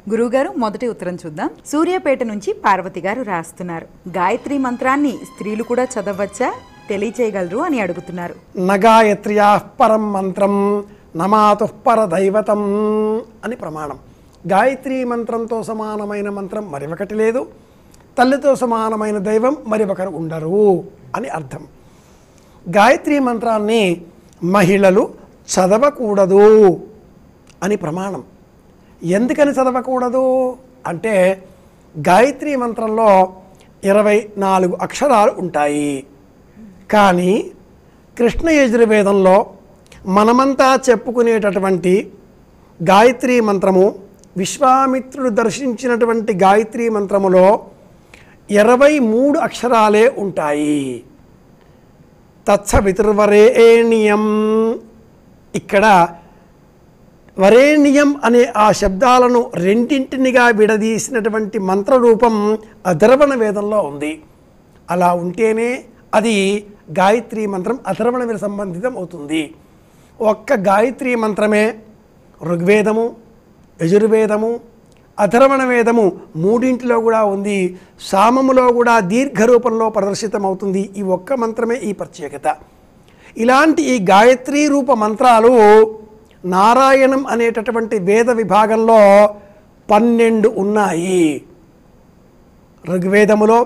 గురువుగారు మొదటి ఉత్తరం చూద్దాం సూర్యాపేట నుంచి పార్వతి గారు రాస్తున్నారు గాయత్రి మంత్రాన్ని స్త్రీలు కూడా చదవచ్చా తెలియచేయగలరు అని అడుగుతున్నారు నగాయత్ర్యా పరం మంత్రం నమాతు పర దైవతం అని ప్రమాణం గాయత్రి మంత్రంతో సమానమైన మంత్రం మరి ఒకటి లేదు తల్లితో సమానమైన దైవం మరి ఒకరు ఉండరు అని అర్థం గాయత్రి మంత్రాన్ని మహిళలు చదవకూడదు అని ప్రమాణం ఎందుకని చదవకూడదు అంటే గాయత్రి మంత్రంలో ఇరవై నాలుగు అక్షరాలు ఉంటాయి కానీ కృష్ణ యజుర్వేదంలో మనమంతా చెప్పుకునేటటువంటి గాయత్రి మంత్రము విశ్వామిత్రుడు దర్శించినటువంటి గాయత్రి మంత్రములో ఇరవై మూడు అక్షరాలే ఉంటాయి తత్సవితుర్వరేణ్యం ఇక్కడ వరేణ్యం అనే ఆ శబ్దాలను రెండింటినిగా విడదీసినటువంటి మంత్రరూపం అధర్వణ వేదంలో ఉంది అలా ఉంటేనే అది గాయత్రి మంత్రం అధర్వణ వేద సంబంధితం అవుతుంది ఒక్క గాయత్రి మంత్రమే ఋగ్వేదము యజుర్వేదము అధర్వణ వేదము మూడింటిలో కూడా ఉంది సామములో కూడా దీర్ఘ రూపంలో ప్రదర్శితం అవుతుంది ఈ ఒక్క మంత్రమే ఈ ప్రత్యేకత ఇలాంటి ఈ గాయత్రీ రూప మంత్రాలు నారాయణం అనేటటువంటి వేద విభాగంలో పన్నెండు ఉన్నాయి ఋగ్వేదములో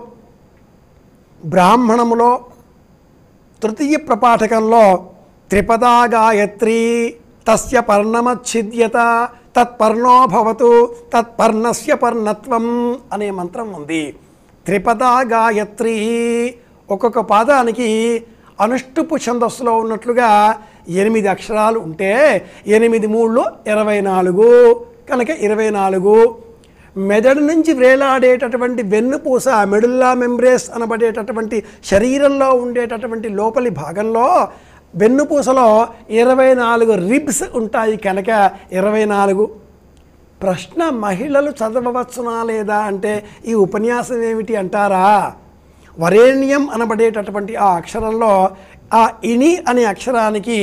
బ్రాహ్మణములో తృతీయ ప్రపాఠకంలో త్రిపదా గాయత్రి తస్య పర్ణమచ్ఛిద్యత తత్పర్ణో భవతు తత్పర్ణస్య పర్ణత్వం అనే మంత్రం ఉంది త్రిపదా గాయత్రి ఒక్కొక్క పాదానికి అనుష్టుపు ఛందస్సులో ఉన్నట్లుగా ఎనిమిది అక్షరాలు ఉంటే ఎనిమిది మూడులో ఇరవై నాలుగు కనుక ఇరవై నాలుగు మెదడు నుంచి వేలాడేటటువంటి వెన్నుపూస మెడుల్లా మెంబ్రేస్ అనబడేటటువంటి శరీరంలో ఉండేటటువంటి లోపలి భాగంలో వెన్నుపూసలో ఇరవై నాలుగు రిబ్స్ ఉంటాయి కనుక ఇరవై నాలుగు ప్రశ్న మహిళలు చదవవచ్చునా లేదా అంటే ఈ ఉపన్యాసం ఏమిటి అంటారా వరేణ్యం అనబడేటటువంటి ఆ అక్షరంలో ఆ ఇని అనే అక్షరానికి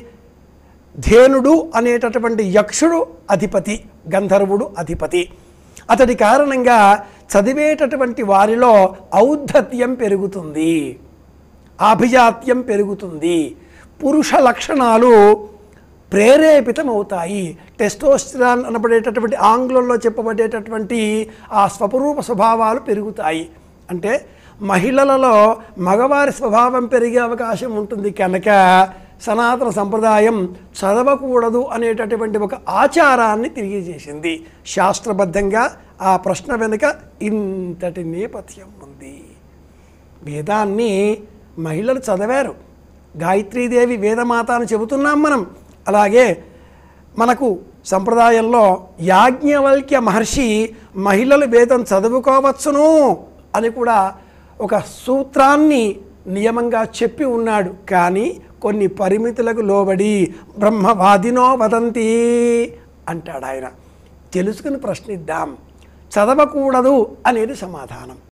ధేనుడు అనేటటువంటి యక్షుడు అధిపతి గంధర్వుడు అధిపతి అతడి కారణంగా చదివేటటువంటి వారిలో ఔద్ధత్యం పెరుగుతుంది ఆభిజాత్యం పెరుగుతుంది పురుష లక్షణాలు ప్రేరేపితమవుతాయి టెస్టోస్టిరాన్ అనబడేటటువంటి ఆంగ్లంలో చెప్పబడేటటువంటి ఆ స్వరూప స్వభావాలు పెరుగుతాయి అంటే మహిళలలో మగవారి స్వభావం పెరిగే అవకాశం ఉంటుంది కనుక సనాతన సంప్రదాయం చదవకూడదు అనేటటువంటి ఒక ఆచారాన్ని తెలియజేసింది శాస్త్రబద్ధంగా ఆ ప్రశ్న వెనుక ఇంతటి నేపథ్యం ఉంది వేదాన్ని మహిళలు చదివారు గాయత్రీదేవి వేదమాత అని చెబుతున్నాం మనం అలాగే మనకు సంప్రదాయంలో యాజ్ఞవల్క్య మహర్షి మహిళలు వేదం చదువుకోవచ్చును అని కూడా ఒక సూత్రాన్ని నియమంగా చెప్పి ఉన్నాడు కానీ కొన్ని పరిమితులకు లోబడి బ్రహ్మవాదినో వదంతి అంటాడు ఆయన తెలుసుకుని ప్రశ్నిద్దాం చదవకూడదు అనేది సమాధానం